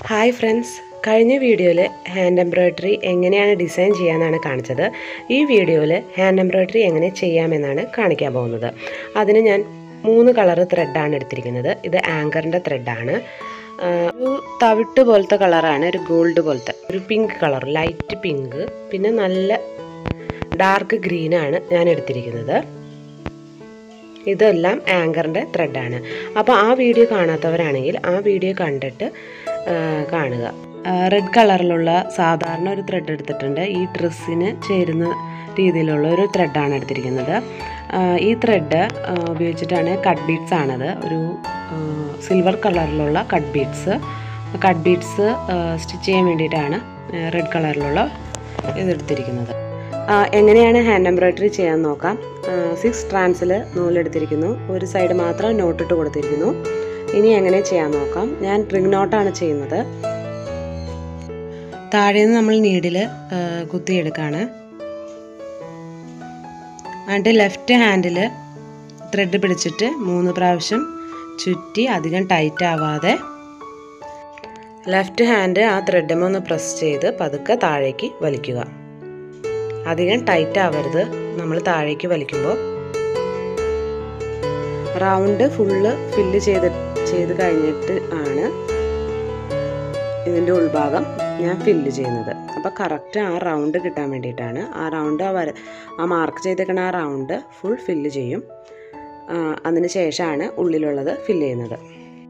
hi friends കഴിഞ്ഞ വീഡിയോയിൽ hand embroidery എങ്ങനെയാണ് ഡിസൈൻ ചെയ്യാമെന്നാണ് കാണിച്ചത് ഈ വീഡിയോയിൽ ഹാൻഡ് എംബ്രോയ്ഡറി എങ്ങനെ ചെയ്യാമെന്നാണ് കാണിക്കാൻ പോകുന്നത് അതിന് ഞാൻ മൂന്ന് കളറ് ത്രെഡാണ് എടുത്തിരിക്കുന്നത് ഇത് ആങ്കറിൻ്റെ ത്രെഡാണ് ഒരു തവിട്ട് പോലത്തെ കളറാണ് ഒരു ഗോൾഡ് പോലത്തെ ഒരു പിങ്ക് കളർ ലൈറ്റ് പിങ്ക് പിന്നെ നല്ല ഡാർക്ക് ഗ്രീനാണ് ഞാൻ എടുത്തിരിക്കുന്നത് ഇതെല്ലാം ആങ്കറിൻ്റെ ത്രെഡാണ് അപ്പോൾ ആ വീഡിയോ കാണാത്തവരാണെങ്കിൽ ആ വീഡിയോ കണ്ടിട്ട് കാണുക റെഡ് കളറിലുള്ള സാധാരണ ഒരു ത്രെഡ് എടുത്തിട്ടുണ്ട് ഈ ഡ്രസ്സിന് ചേരുന്ന രീതിയിലുള്ള ഒരു ത്രെഡാണ് എടുത്തിരിക്കുന്നത് ഈ ത്രെഡ് ഉപയോഗിച്ചിട്ടാണ് കട്ട് ബീഡ്സ് ആണത് ഒരു സിൽവർ കളറിലുള്ള cut beads cut beads stitch ചെയ്യാൻ വേണ്ടിയിട്ടാണ് റെഡ് കളറിലുള്ള ഇതെടുത്തിരിക്കുന്നത് എങ്ങനെയാണ് ഹാൻഡ് എംബ്രോയ്ഡറി ചെയ്യാൻ നോക്കാം സിക്സ് ട്രാൻസിൽ നൂലെടുത്തിരിക്കുന്നു ഒരു സൈഡ് മാത്രം നോട്ടിട്ട് കൊടുത്തിരിക്കുന്നു ഇനി എങ്ങനെ ചെയ്യാൻ നോക്കാം ഞാൻ റിംഗ് നോട്ടാണ് ചെയ്യുന്നത് താഴെ നിന്ന് നമ്മൾ നീഡിൽ കുത്തിയെടുക്കുകയാണ് എന്നിട്ട് ലെഫ്റ്റ് ഹാൻഡിൽ ത്രെഡ് പിടിച്ചിട്ട് മൂന്ന് പ്രാവശ്യം ചുറ്റി അധികം ടൈറ്റ് ആവാതെ ലെഫ്റ്റ് ഹാൻഡ് ആ ത്രെഡുമ ഒന്ന് പ്രസ് ചെയ്ത് പതുക്കെ താഴേക്ക് വലിക്കുക അധികം ടൈറ്റ് ആവരുത് നമ്മൾ താഴേക്ക് വലിക്കുമ്പോൾ റൗണ്ട് ഫുള്ള് ഫില്ല് ചെയ്ത് ചെയ്ത് കഴിഞ്ഞിട്ട് ആണ് ഇതിൻ്റെ ഉൾഭാഗം ഞാൻ ഫില്ല് ചെയ്യുന്നത് അപ്പോൾ കറക്റ്റ് ആ റൗണ്ട് കിട്ടാൻ വേണ്ടിയിട്ടാണ് ആ റൗണ്ട് ആ വര ആ മാർക്ക് ചെയ്തേക്കണ ആ റൗണ്ട് ഫുൾ ഫില്ല് ചെയ്യും അതിന് ശേഷമാണ് ഉള്ളിലുള്ളത് ഫില്ല് ചെയ്യുന്നത്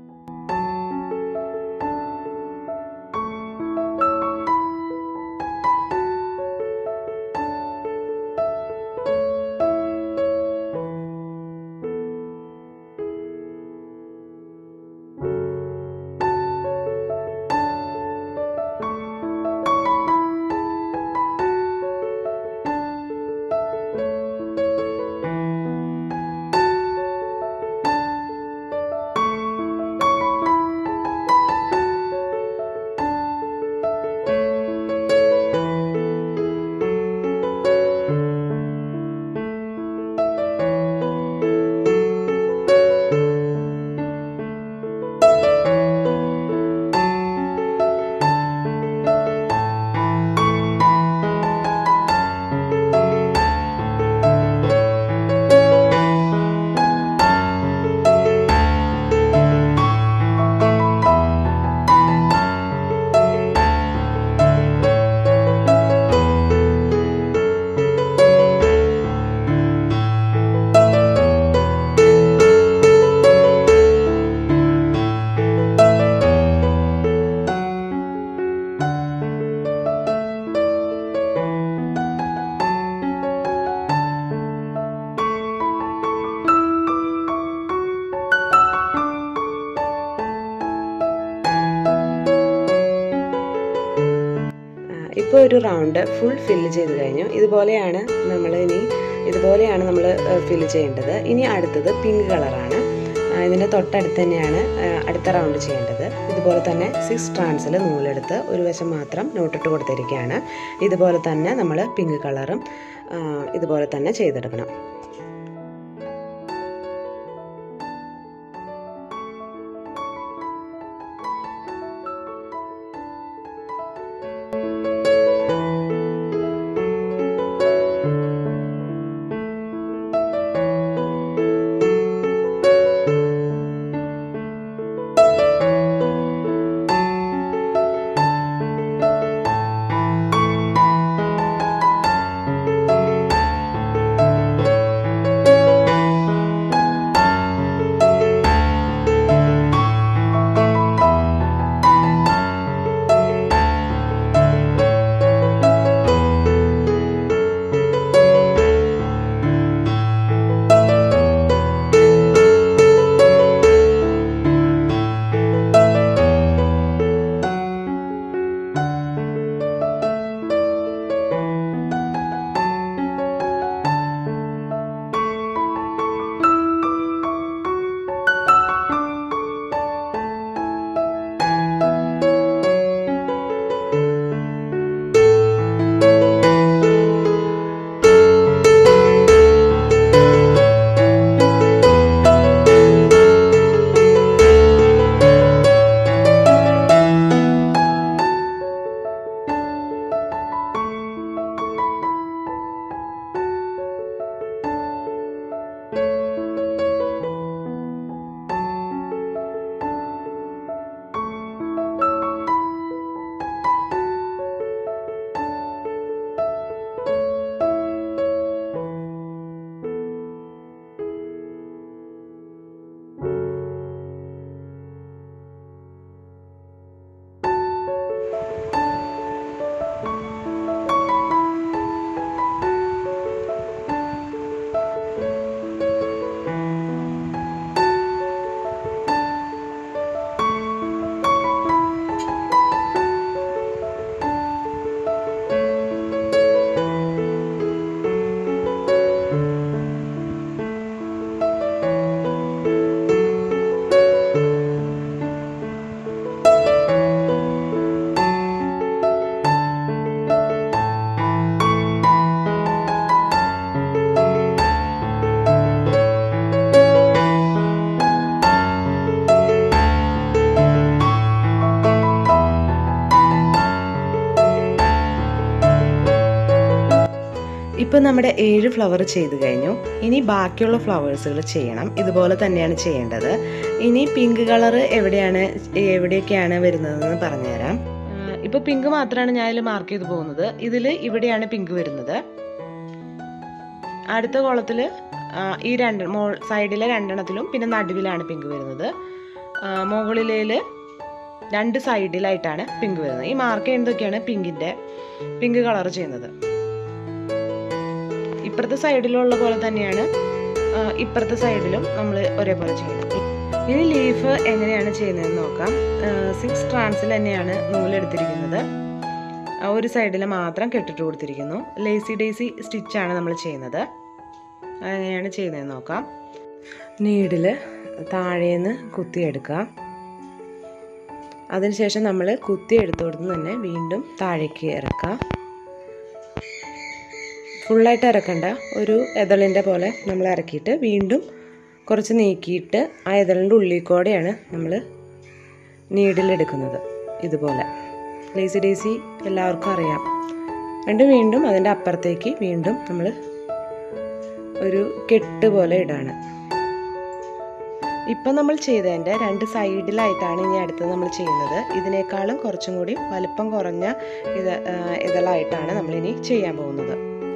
ഇപ്പോൾ ഒരു റൗണ്ട് ഫുൾ ഫില്ല് ചെയ്ത് കഴിഞ്ഞു ഇതുപോലെയാണ് നമ്മൾ ഇനി ഇതുപോലെയാണ് നമ്മൾ ഫില്ല് ചെയ്യേണ്ടത് ഇനി അടുത്തത് പിങ്ക് കളറാണ് ഇതിൻ്റെ തൊട്ടടുത്ത് തന്നെയാണ് അടുത്ത റൗണ്ട് ചെയ്യേണ്ടത് ഇതുപോലെ തന്നെ സിക്സ് ട്രാൻസിൽ നൂലെടുത്ത് ഒരു വശം മാത്രം നോട്ടിട്ട് കൊടുത്തിരിക്കുകയാണ് ഇതുപോലെ തന്നെ നമ്മൾ പിങ്ക് കളറും ഇതുപോലെ തന്നെ ചെയ്തെടുക്കണം ഇപ്പം നമ്മുടെ ഏഴ് ഫ്ലവർ ചെയ്ത് കഴിഞ്ഞു ഇനി ബാക്കിയുള്ള ഫ്ലവേഴ്സുകൾ ചെയ്യണം ഇതുപോലെ തന്നെയാണ് ചെയ്യേണ്ടത് ഇനി പിങ്ക് കളർ എവിടെയാണ് എവിടെയൊക്കെയാണ് വരുന്നതെന്ന് പറഞ്ഞുതരാം ഇപ്പോൾ പിങ്ക് മാത്രമാണ് ഞാൻ ഇതിൽ മാർക്ക് ചെയ്ത് പോകുന്നത് ഇതിൽ ഇവിടെയാണ് പിങ്ക് വരുന്നത് അടുത്ത കോളത്തിൽ ഈ രണ്ട് മോ സൈഡിലെ രണ്ടെണ്ണത്തിലും പിന്നെ നടുവിലാണ് പിങ്ക് വരുന്നത് മുകളിലേൽ രണ്ട് സൈഡിലായിട്ടാണ് പിങ്ക് വരുന്നത് ഈ മാർക്ക് ചെയ്യുന്നതൊക്കെയാണ് പിങ്കിൻ്റെ പിങ്ക് കളർ ചെയ്യുന്നത് ഇപ്പുറത്തെ സൈഡിലുള്ള പോലെ തന്നെയാണ് ഇപ്പുറത്തെ സൈഡിലും നമ്മൾ ഒരേപോലെ ചെയ്യുന്നത് ഇനി ലീഫ് എങ്ങനെയാണ് ചെയ്യുന്നതെന്ന് നോക്കാം സിക്സ് ട്രാൻസിൽ തന്നെയാണ് നൂലെടുത്തിരിക്കുന്നത് ഒരു സൈഡിൽ മാത്രം കെട്ടിട്ട് കൊടുത്തിരിക്കുന്നു ലേസി ഡേസി സ്റ്റിച്ചാണ് നമ്മൾ ചെയ്യുന്നത് അതെങ്ങനെയാണ് ചെയ്യുന്നതെന്ന് നോക്കാം നീഡിൽ താഴേന്ന് കുത്തിയെടുക്കുക അതിനുശേഷം നമ്മൾ കുത്തി എടുത്തോടത്ത് തന്നെ വീണ്ടും താഴേക്ക് ഇറക്കുക ഫുള്ളായിട്ട് ഇറക്കണ്ട ഒരു എതളിൻ്റെ പോലെ നമ്മൾ ഇറക്കിയിട്ട് വീണ്ടും കുറച്ച് നീക്കിയിട്ട് ആ എതളിൻ്റെ ഉള്ളിൽ കൂടെയാണ് നമ്മൾ നീഡിലെടുക്കുന്നത് ഇതുപോലെ ലേസി ഡേസി എല്ലാവർക്കും അറിയാം എന്നിട്ട് വീണ്ടും അതിൻ്റെ അപ്പുറത്തേക്ക് വീണ്ടും നമ്മൾ ഒരു കെട്ട് പോലെ ഇടാണ് ഇപ്പം നമ്മൾ ചെയ്തതിൻ്റെ രണ്ട് സൈഡിലായിട്ടാണ് ഇനി അടുത്തത് നമ്മൾ ചെയ്യുന്നത് ഇതിനേക്കാളും കുറച്ചും കൂടി വലുപ്പം കുറഞ്ഞ ഇത് ഇതളായിട്ടാണ് നമ്മളിനി ചെയ്യാൻ പോകുന്നത്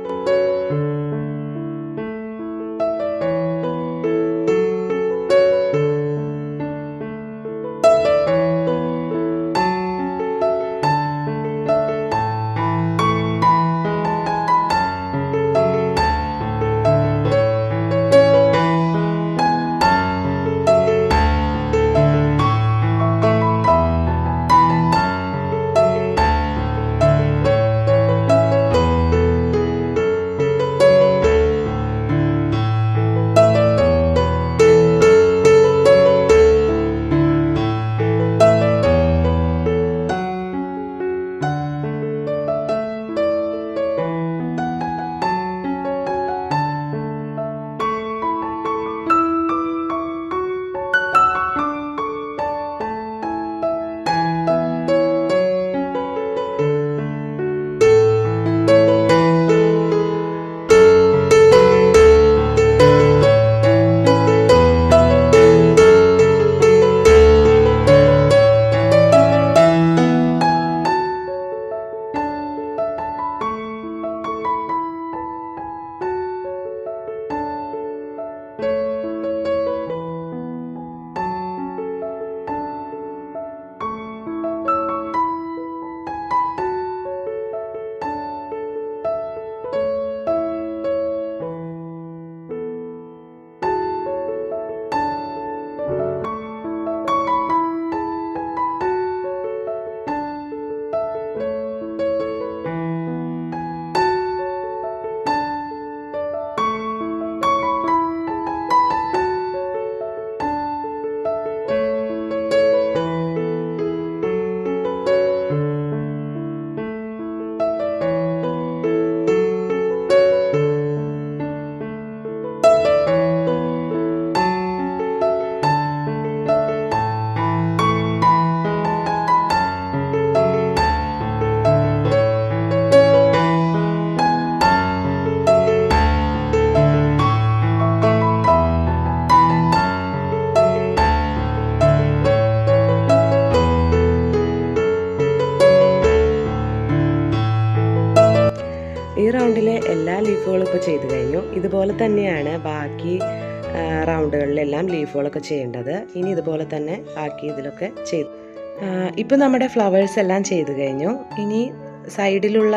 ഈ റൗണ്ടിലെ എല്ലാ ലീഫുകളും ഇപ്പോൾ ചെയ്തു കഴിഞ്ഞു ഇതുപോലെ തന്നെയാണ് ബാക്കി ആ, റൗണ്ടുകളിലെല്ലാം ലീഫുകളൊക്കെ ചെയ്യേണ്ടത് ഇനി ഇതുപോലെ തന്നെ ബാക്കി ഇതിലൊക്കെ ചെയ്തു ഇപ്പം നമ്മുടെ ഫ്ലവേഴ്സ് എല്ലാം ചെയ്തു കഴിഞ്ഞു ഇനി സൈഡിലുള്ള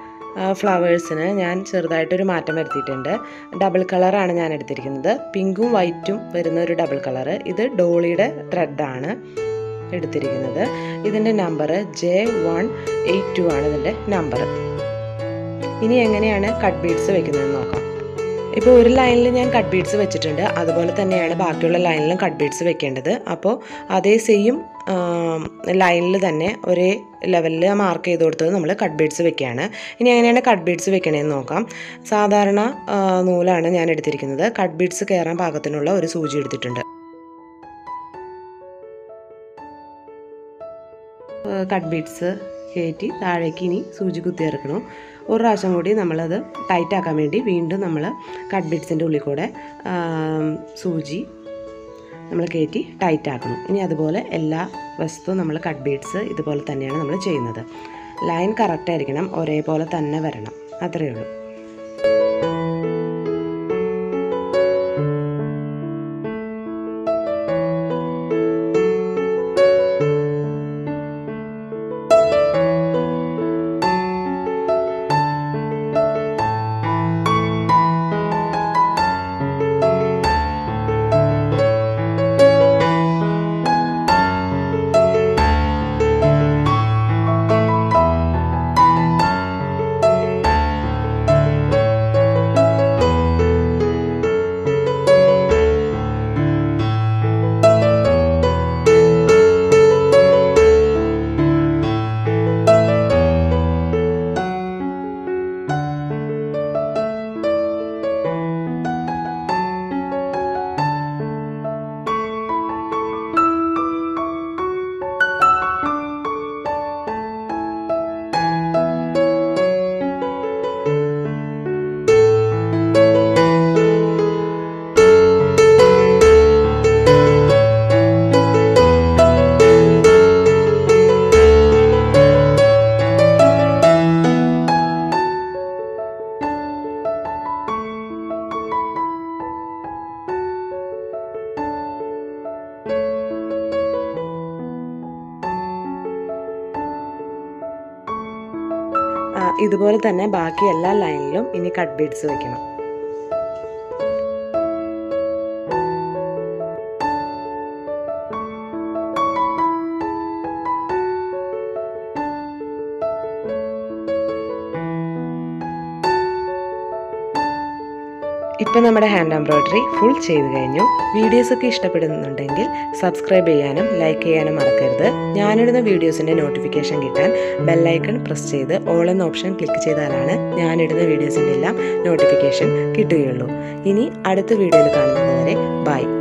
ഫ്ലവേഴ്സിന് ഞാൻ ചെറുതായിട്ടൊരു മാറ്റം വരുത്തിയിട്ടുണ്ട് ഡബിൾ കളറാണ് ഞാൻ എടുത്തിരിക്കുന്നത് പിങ്കും വൈറ്റും വരുന്ന ഒരു ഡബിൾ കളറ് ഇത് ഡോളിയുടെ ത്രെഡാണ് എടുത്തിരിക്കുന്നത് ഇതിൻ്റെ number J one eight two ആണ് ഇതിൻ്റെ നമ്പർ ഇനി എങ്ങനെയാണ് കട്ട് ബീഡ്സ് വെക്കുന്നതെന്ന് നോക്കാം ഇപ്പോൾ ഒരു ലൈനിൽ ഞാൻ കട്ട് ബീഡ്സ് വെച്ചിട്ടുണ്ട് അതുപോലെ തന്നെയാണ് ബാക്കിയുള്ള ലൈനിലും കട്ട് ബീഡ്സ് വെക്കേണ്ടത് അപ്പോൾ അതേ സെയിം ലൈനിൽ തന്നെ ഒരേ ലെവലിൽ മാർക്ക് ചെയ്ത് കൊടുത്തത് നമ്മൾ കട്ട് ബീഡ്സ് വെക്കുകയാണ് ഇനി എങ്ങനെയാണ് കട്ട് ബീഡ്സ് വെക്കണേന്ന് നോക്കാം സാധാരണ ആ, നൂലാണ് ഞാൻ എടുത്തിരിക്കുന്നത് കട്ട് ബീഡ്സ് കയറാൻ പാകത്തിനുള്ള ഒരു സൂചി എടുത്തിട്ടുണ്ട് കട്ട് ബീഡ്സ് കയറ്റി താഴേക്ക് ഇനി സൂചി കുത്തി ഇറക്കണം ഒരു പ്രാവശ്യം കൂടി നമ്മളത് ടൈറ്റ് ആക്കാൻ വേണ്ടി വീണ്ടും നമ്മൾ കട്ട് ബീഡ്സിൻ്റെ ഉള്ളിൽ കൂടെ ആം, സൂചി നമ്മൾ കയറ്റി ടൈറ്റ് ആക്കണം ഇനി അതുപോലെ എല്ലാ വസ്തുവും നമ്മൾ കട്ട് ബീഡ്സ് ഇതുപോലെ തന്നെയാണ് നമ്മൾ ചെയ്യുന്നത് ലൈൻ കറക്റ്റ് ആയിരിക്കണം ഒരേപോലെ തന്നെ വരണം അത്രയേ ഉള്ളൂ ആ, ഇതുപോലെ തന്നെ ബാക്കി എല്ലാ ലൈനിലും ഇനി കട്ട് ബീഡ്സ് വെക്കണം ഇപ്പം നമ്മുടെ ഹാൻഡ് എംബ്രോയ്ഡറി ഫുൾ ചെയ്ത് കഴിഞ്ഞു വീഡിയോസൊക്കെ ഇഷ്ടപ്പെടുന്നുണ്ടെങ്കിൽ സബ്സ്ക്രൈബ് ചെയ്യാനും ലൈക്ക് ചെയ്യാനും മറക്കരുത് ഞാനിടുന്ന വീഡിയോസിൻ്റെ നോട്ടിഫിക്കേഷൻ കിട്ടാൻ ബെല്ലൈക്കൺ പ്രസ് ചെയ്ത് ഓൾ എന്ന ഓപ്ഷൻ ക്ലിക്ക് ചെയ്താലാണ് ഞാനിടുന്ന വീഡിയോസിൻ്റെ എല്ലാം നോട്ടിഫിക്കേഷൻ കിട്ടുകയുള്ളൂ ഇനി അടുത്ത വീഡിയോയിൽ കാണുന്നത് വരെ ബൈ